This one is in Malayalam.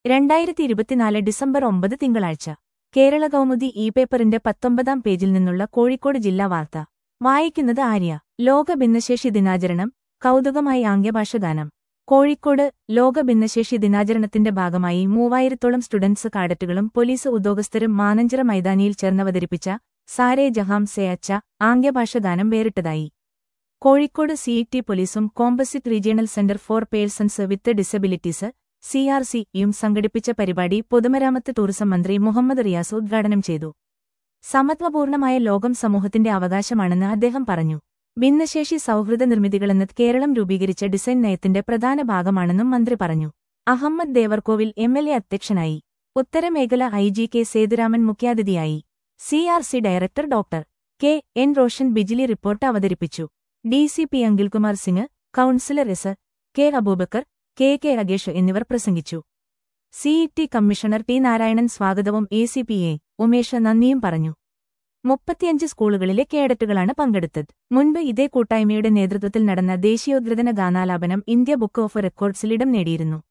രണ്ടായിരത്തി ഇരുപത്തിനാല് ഡിസംബർ ഒമ്പത് തിങ്കളാഴ്ച കേരള കൗമുദി ഇ പേപ്പറിന്റെ പത്തൊമ്പതാം പേജിൽ നിന്നുള്ള കോഴിക്കോട് ജില്ലാ വാർത്ത വായിക്കുന്നത് ആര്യ ലോക ഭിന്നശേഷി ദിനാചരണം കൗതുകമായി ആംഗ്യഭാഷഗാനം കോഴിക്കോട് ലോക ഭിന്നശേഷി ദിനാചരണത്തിന്റെ ഭാഗമായി മൂവായിരത്തോളം സ്റ്റുഡൻസ് കാഡറ്റുകളും പോലീസ് ഉദ്യോഗസ്ഥരും മാനഞ്ചിറ മൈതാനിയിൽ ചേർന്നവതരിപ്പിച്ച സാരേ ജഹാം സെ അച്ച ആംഗ്യഭാഷഗാനം വേറിട്ടതായി കോഴിക്കോട് സിഇടി പോലീസും composite regional centre for persons with disabilities CR സിയും സംഘടിപ്പിച്ച പരിപാടി പൊതുമരാമത്ത് ടൂറിസം മന്ത്രി മുഹമ്മദ് റിയാസ് ഉദ്ഘാടനം ചെയ്തു സമത്വപൂർണമായ ലോകം സമൂഹത്തിന്റെ അവകാശമാണെന്ന് അദ്ദേഹം പറഞ്ഞു ഭിന്നശേഷി സൗഹൃദ നിർമ്മിതികളെന്ന് കേരളം രൂപീകരിച്ച ഡിസൈൻ നയത്തിന്റെ പ്രധാന ഭാഗമാണെന്നും മന്ത്രി പറഞ്ഞു Ahammed Devarkovil M L A അധ്യക്ഷനായി ഉത്തരമേഖല ഐ ജി കെ സേതുരാമൻ മുഖ്യാതിഥിയായി CR C director doctor K N Roshan Bijili report അവതരിപ്പിച്ചു D C P Ankilkumar Singh councillor S K Aboobacker K K Agesh എന്നിവർ പ്രസംഗിച്ചു സിഇടി കമ്മീഷണർ ടി നാരായണൻ സ്വാഗതവും A C P A Umesh നന്ദിയും പറഞ്ഞു മുപ്പത്തിയഞ്ച് സ്കൂളുകളിലെ കേഡറ്റുകളാണ് പങ്കെടുത്തത് മുൻപ് ഇതേ കൂട്ടായ്മയുടെ നേതൃത്വത്തിൽ നടന്ന ദേശീയോദ്ഗ്രഥന ഗാനാലാപനം ഇന്ത്യ ബുക്ക് ഓഫ് റെക്കോർഡ്സിൽ ഇടം നേടിയിരുന്നു